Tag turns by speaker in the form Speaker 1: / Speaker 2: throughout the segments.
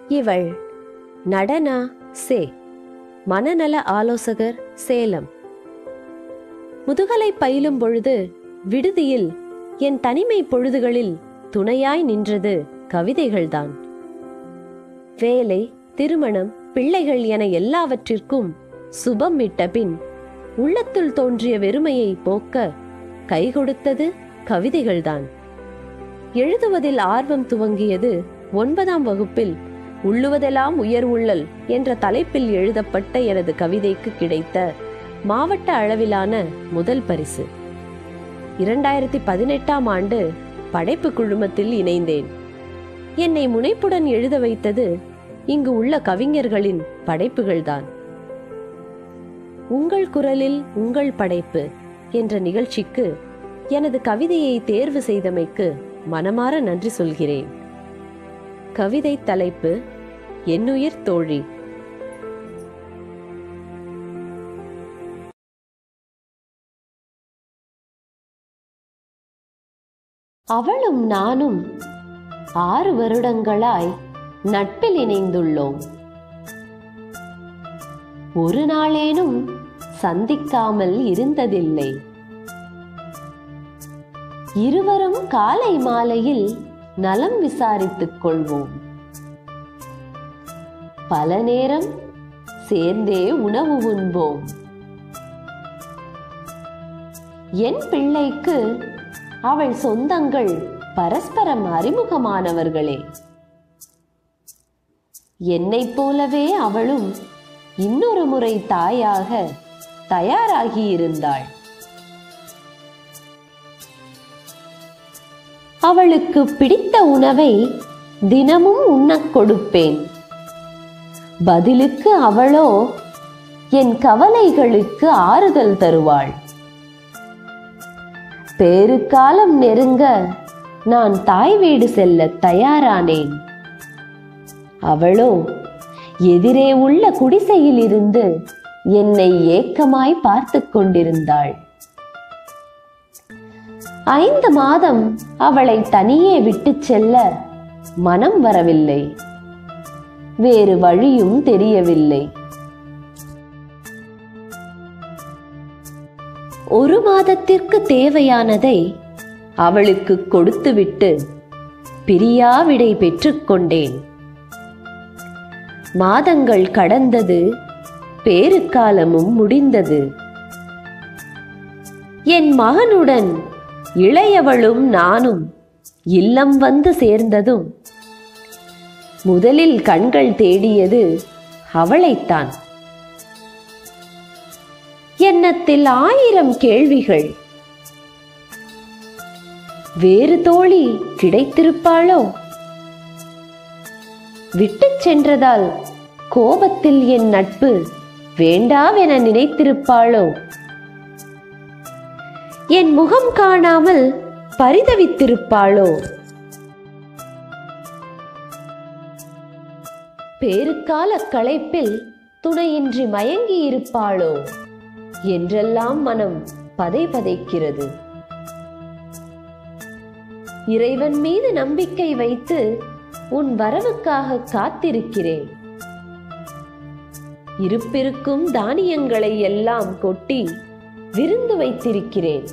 Speaker 1: இவள் நடனா சே மனநல ஆலோசகர் சேலம் முதுகலை பயிலும் பொழுது விடுதியில் என் தனிமை பொழுதுகளில் துணையாய் நின்றது கவிதைகள்தான் வேலை திருமணம் பிள்ளைகள் என எல்லாவற்றிற்கும் சுபம் இட்ட பின் உள்ளத்துள் தோன்றிய வெறுமையை போக்க கை கொடுத்தது கவிதைகள்தான் எழுதுவதில் ஆர்வம் துவங்கியது ஒன்பதாம் வகுப்பில் உள்ளுவதெல்லாம் உயர் உள்ளல் என்ற தலைப்பில் எழுதப்பட்ட எனது கவிதைக்கு கிடைத்த மாவட்ட அளவிலான முதல் பரிசு இரண்டாயிரத்தி பதினெட்டாம் ஆண்டு படைப்பு குழுமத்தில் இணைந்தேன் என்னை முனைப்புடன் எழுத வைத்தது இங்கு உள்ள கவிஞர்களின் படைப்புகள்தான் உங்கள் குரலில் உங்கள் படைப்பு என்ற நிகழ்ச்சிக்கு எனது கவிதையை தேர்வு செய்தமைக்கு மனமாற நன்றி சொல்கிறேன் கவிதை தலைப்பு என்னுயிர் தோழி அவளும் நானும் ஆறு வருடங்களாய் நட்பில் இணைந்துள்ளோம் ஒரு நாளேனும் சந்திக்காமல் இருந்ததில்லை இருவரும் காலை மாலையில் நலம் விசாரித்துக் கொள்வோம் பல நேரம் சேர்ந்தே உணவு உண்போம் என் பிள்ளைக்கு அவள் சொந்தங்கள் பரஸ்பரம் அறிமுகமானவர்களே என்னைப் போலவே அவளும் இன்னொரு முறை தாயாக தயாராகியிருந்தாள் அவளுக்கு பிடித்த உணவை தினமும் உண்ணக் கொடுப்பேன் பதிலுக்கு அவளோ என் கவலைகளுக்கு ஆறுதல் தருவாள் பேருக்காலம் நெருங்க நான் தாய் வீடு செல்ல தயாரானேன் அவளோ எதிரே உள்ள குடிசையில் இருந்து என்னை ஏக்கமாய் பார்த்து கொண்டிருந்தாள் ஐந்து மாதம் அவளை தனியே விட்டுச் செல்ல மனம் வரவில்லை வேறு வழியும் தெரியவில்லை ஒரு மாதத்திற்கு தேவையானதை அவளுக்கு கொடுத்துவிட்டு பிரியா விடை பெற்றுக்கொண்டேன் மாதங்கள் கடந்தது பேருக்காலமும் முடிந்தது என் மகனுடன் இளையவளும் நானும் இல்லம் வந்து சேர்ந்ததும் முதலில் கண்கள் தேடியது அவளைத்தான் எண்ணத்தில் ஆயிரம் கேள்விகள் வேறு தோழி கிடைத்திருப்பாளோ விட்டுச் சென்றதால் கோபத்தில் என் நட்பு வேண்டாவென நினைத்திருப்பாளோ என் முகம் காணாமல் பரிதவித்திருப்பாளோ பேருக்கால களைப்பில் துணையின்றி மயங்கி இருப்பாளோ என்றெல்லாம் மனம் பதை பதைக்கிறது இறைவன் மீது நம்பிக்கை வைத்து உன் வரவுக்காக காத்திருக்கிறேன் இருப்பிருக்கும் தானியங்களை எல்லாம் கொட்டி விருந்து வைத்திருக்கிறேன்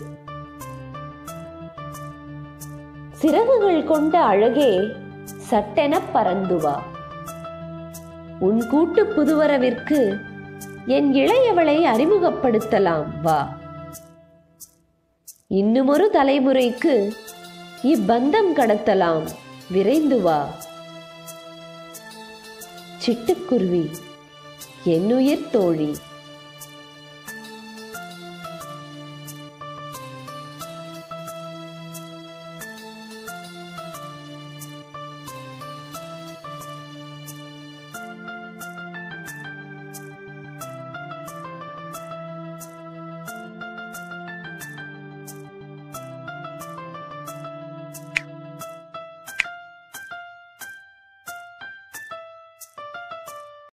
Speaker 1: சிறகுகள் கொண்ட அழகே சட்டென பறந்து வா உன் கூட்டு புதுவரவிற்கு என் இளையவளை அறிமுகப்படுத்தலாம் வா இன்னுமொரு தலைமுறைக்கு இப்பந்தம் கடத்தலாம் விரைந்து வா சிட்டுக்குருவி என்னுயிர் தோழி